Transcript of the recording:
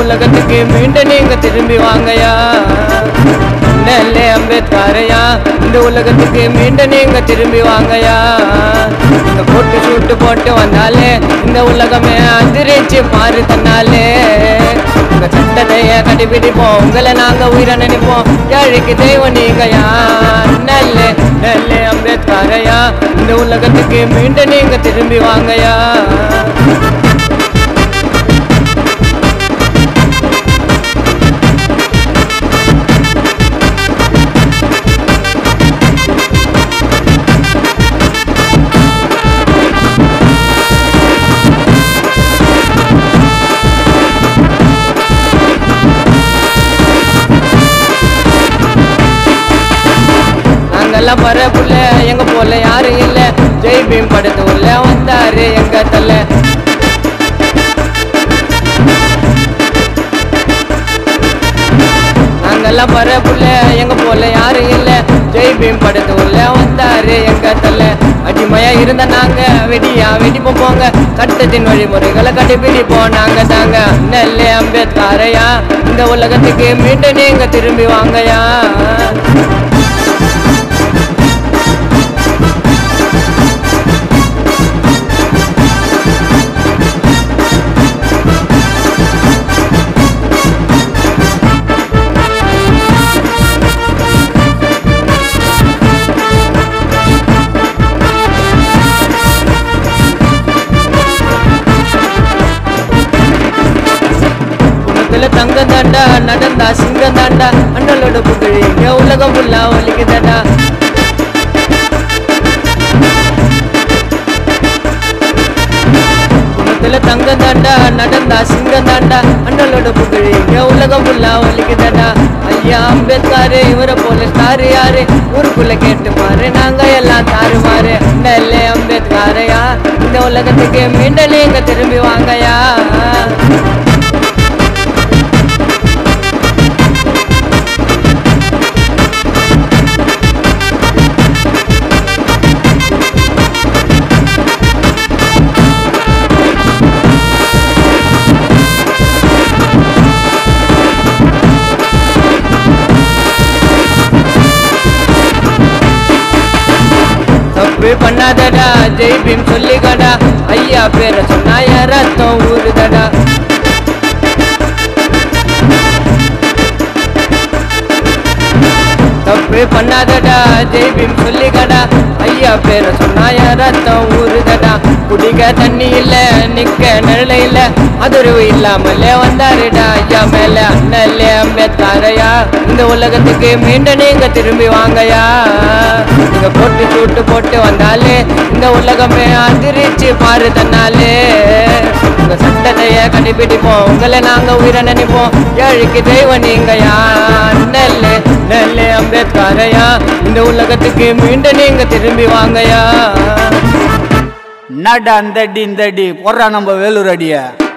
உலகத்துக்கு மீண்டும் நீங்க திரும்பி வாங்கயா நெல்லே அம்பேத்கரையா இந்த உலகத்துக்கு மீண்டும் நீங்க திரும்பி வாங்கயா இந்த போட்டு சூட்டு போட்டு வந்தாலே இந்த உலகமே அதிர்ச்சி பாரு தன்னாலே உங்க சட்டத்தைய கடைபிடிப்போம் உங்களை நாங்க உயிரை நினைப்போம் ஏழைக்கு தெய்வம் நீங்க யார் நெல்லே நெல்லே அம்பேத்கரையா இந்த உலகத்துக்கு மீண்டும் நீங்க திரும்பி வாங்கயா நாங்கெல்லாம் பர புள்ள எங்க போல யாரும் இல்ல ஜெய் பீம் படத்து உள்ள வந்தாரு எங்க தல்ல நாங்கெல்லாம் பர புள்ள எங்க போல யாரும் இல்ல ஜெய் பீம் படத்து உள்ள வந்தாரு எங்க தல்ல அடிமையா இருந்த நாங்க வெடியா வெடிப்போம் போங்க சட்டத்தின் வழிமுறைகளை கடைபிடிப்போம் நாங்க தாங்க நெல்லே அம்பேத்கரையா இந்த உலகத்துக்கு மீண்டும் நீங்க திரும்பி வாங்கயா குணத்துல தங்க தாண்டா நடந்தா சிங்கம் தாண்டா அண்ணலோட புகழ் இங்க உலகம் ஃபுல்லா ஒலிக்குதாடா குணத்துல தங்க தாண்டா நடந்தா சிங்கம் தாண்டா அண்ணலோட புகழ் இங்க உலகம் ஃபுல்லா ஒலிக்குதாடா ஐயா அம்பேத்கர் இவரை போல ஸ்டார் யாரு ஊருக்குள்ள கேட்டு பாரு நாங்க எல்லாம் தாறுமாறு நெல்லே அம்பேத்கரையா இந்த உலகத்துக்கு மீண்டும் நீங்க திரும்பி வாங்கயா தப்பு பண்ணாதடா ஜெய் பீம் சொல்லிக்கடா ஐயா பேரை சொன்னா என் ரத்தம் ஊறுதடா தப்பு பண்ணாதடா ஜெய் பீம் சொல்லிக்கடா ஐயா பேரை சொன்னா என் ரத்தம் ஊறுதடா குடிக்க தண்ணி இல்ல நிக்க நிழல இல்ல அதுரவு இல்லாமலே வந்தாருடா ஐயா மேல அண்ணல்லே அம்பேத்கரையா இந்த உலகத்துக்கு மீண்டும் நீங்க திரும்பி வாங்கயா நீங்க போட்டு சூட்டு போட்டு வந்தாலே இந்த உலகமே அதிர்ச்சி பாரு தன்னாலே உங்க சட்டத்தைய கடைபிடிப்போம் உங்களை நாங்க உயிரை நினைப்போம் ஏழைக்கு தெய்வம் நீங்க யார் நெல்லு நெல்லு அம்பேத்கரையா இந்த உலகத்துக்கு மீண்டும் நீங்க திரும்பி வாங்கயா என்னடா அந்த அடி இந்த அடி போடுறா நம்ம வேலூர் அடியை